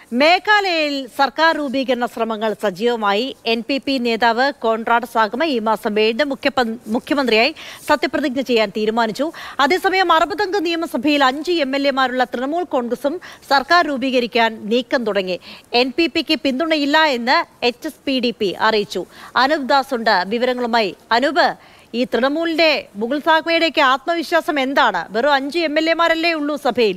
മേഘാലയയിൽ സർക്കാർ രൂപീകരണ ശ്രമങ്ങൾ സജീവമായി എൻ പി പി നേതാവ് കോൺറാഡ് സാഗമ ഈ മാസം വീണ്ടും മുഖ്യപ- മുഖ്യമന്ത്രിയായി സത്യപ്രതിജ്ഞ ചെയ്യാൻ തീരുമാനിച്ചു അതേസമയം അറുപതംഗ നിയമസഭയിൽ അഞ്ച് എം എൽ എമാരുള്ള തൃണമൂൽ കോൺഗ്രസും സർക്കാർ രൂപീകരിക്കാൻ നീക്കം തുടങ്ങി എൻ പി പിക്ക് പിന്തുണയില്ല എന്ന് H S P D P അറിയിച്ചു അനൂപ് ദാസ് ഉണ്ട് വിവരങ്ങളുമായി അനൂപ് ഈ തൃണമൂലിന്റെ മുഗൾ സാഗ്മയുടെയൊക്കെ ആത്മവിശ്വാസം എന്താണ് വെറും അഞ്ച് എം എൽ എമാരല്ലേ ഉള്ളൂ സഭയിൽ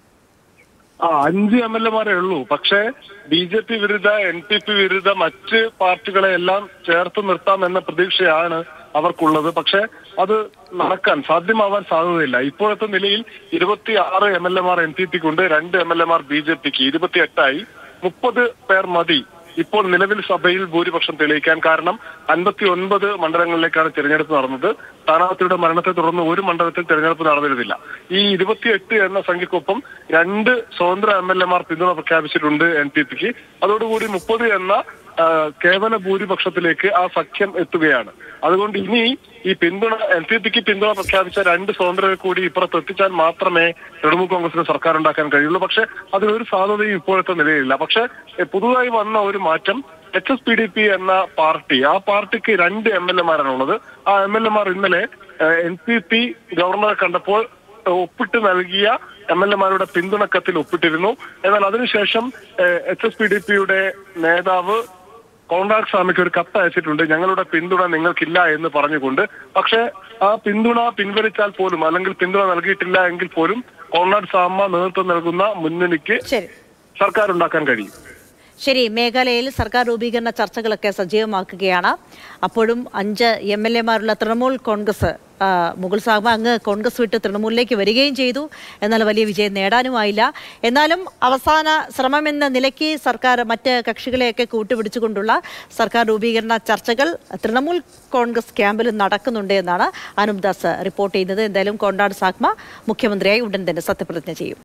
ആ അഞ്ച് എം എൽ എമാരേ ഉള്ളൂ പക്ഷേ ബി ജെ പി വിരുദ്ധ എൻ പി പി വിരുദ്ധ മറ്റ് പാർട്ടികളെ എല്ലാം ചേർത്ത് നിർത്താം എന്ന പ്രതീക്ഷയാണ് അവർക്കുള്ളത് പക്ഷേ അത് നടക്കാൻ സാധ്യമാവാൻ സാധ്യതയില്ല ഇപ്പോഴത്തെ നിലയിൽ ഇരുപത്തി ആറ് എം എൽ എമാർ എൻ പി പിക്കുണ്ട് രണ്ട് എം എൽ എമാർ ബി ജെ പിക്ക് ഇരുപത്തിയെട്ടായി മുപ്പത് പേർ മതി ഇപ്പോൾ നിലവിൽ സഭയിൽ ഭൂരിപക്ഷം തെളിയിക്കാൻ കാരണം അൻപത്തി ഒൻപത് മണ്ഡലങ്ങളിലേക്കാണ് തിരഞ്ഞെടുപ്പ് നടന്നത് സ്ഥാനാർത്ഥിയുടെ മരണത്തെ തുടർന്ന് ഒരു മണ്ഡലത്തിൽ തിരഞ്ഞെടുപ്പ് നടന്നിരുന്നില്ല ഈ ഇരുപത്തിയെട്ട് എന്ന സംഖ്യക്കൊപ്പം രണ്ട് സ്വതന്ത്ര എം എൽ എമാർ പിന്തുണ പ്രഖ്യാപിച്ചിട്ടുണ്ട് എൻ പി പിക്ക് അതോടുകൂടി മുപ്പത് എന്ന ആ, കേവല ഭൂരിപക്ഷത്തിലേക്ക് ആ സഖ്യം എത്തുകയാണ് അതുകൊണ്ട് ഇനി ഈ പിന്തുണ എൻ പി പിക്ക് പിന്തുണ പ്രഖ്യാപിച്ച രണ്ട് സ്വതന്ത്രരെ കൂടി ഇപ്പുറത്ത് എത്തിച്ചാൽ മാത്രമേ തൃണമൂൽ കോൺഗ്രസിന് സർക്കാർ ഉണ്ടാക്കാൻ കഴിയുള്ളൂ പക്ഷെ അതിനൊരു സാധ്യതയും ഇപ്പോഴത്തെ നിലയിലില്ല പക്ഷെ എ, പുതുതായി വന്ന ഒരു മാറ്റം H S P D P എന്ന പാർട്ടി ആ പാർട്ടിക്ക് രണ്ട് എം എൽ എമാരാണ് ഉള്ളത് ആ എം എൽ എമാർ ഇന്നലെ എൻ പി പി ഗവർണറെ കണ്ടപ്പോൾ ഒപ്പിട്ട് നൽകിയ എം എൽ എമാരുടെ പിന്തുണക്കത്തിൽ ഒപ്പിട്ടിരുന്നു എന്നാൽ അതിനുശേഷം എച്ച് എസ് പി ഡി പിയുടെ നേതാവ് കോൺട്രാക്ട് സ്വാമിക്ക് ഒരു കത്ത് അയച്ചിട്ടുണ്ട് ഞങ്ങളുടെ പിന്തുണ നിങ്ങൾക്കില്ല എന്ന് പറഞ്ഞുകൊണ്ട് പക്ഷേ ആ പിന്തുണ പിൻവലിച്ചാൽ പോലും അല്ലെങ്കിൽ പിന്തുണ നൽകിയിട്ടില്ല എങ്കിൽ പോലും കോൺട്രാക്ട് സ്വാമ നേതൃത്വം നൽകുന്ന മുന്നണിക്ക് ശരി സർക്കാർ ഉണ്ടാക്കാൻ കഴിയും ശരി മേഘാലയയിൽ സർക്കാർ രൂപീകരണ ചർച്ചകളൊക്കെ സജീവമാക്കുകയാണ് അപ്പോഴും അഞ്ച് എം എൽ എമാരുള്ള തൃണമൂൽ കോൺഗ്രസ് ആ, മുഗൾ സാഹബ അങ്ങ് കോൺഗ്രസ് വിട്ട് തൃണമൂലിലേക്ക് വരികയും ചെയ്തു എന്നാൽ വലിയ വിജയം നേടാനുമായില്ല എന്നാലും അവസാന ശ്രമമെന്ന നിലയ്ക്ക് സർക്കാർ മറ്റ് കക്ഷികളെയൊക്കെ കൂട്ടുപിടിച്ചുകൊണ്ടുള്ള സർക്കാർ രൂപീകരണ ചർച്ചകൾ തൃണമൂൽ കോൺഗ്രസ് ക്യാമ്പിൽ നടക്കുന്നുണ്ട് എന്നാണ് അനൂപ് ദാസ് റിപ്പോർട്ട് ചെയ്യുന്നത് എന്തായാലും കോണ്ടാട് സാഗ്മ മുഖ്യമന്ത്രിയായി ഉടൻ തന്നെ സത്യപ്രതിജ്ഞ ചെയ്യും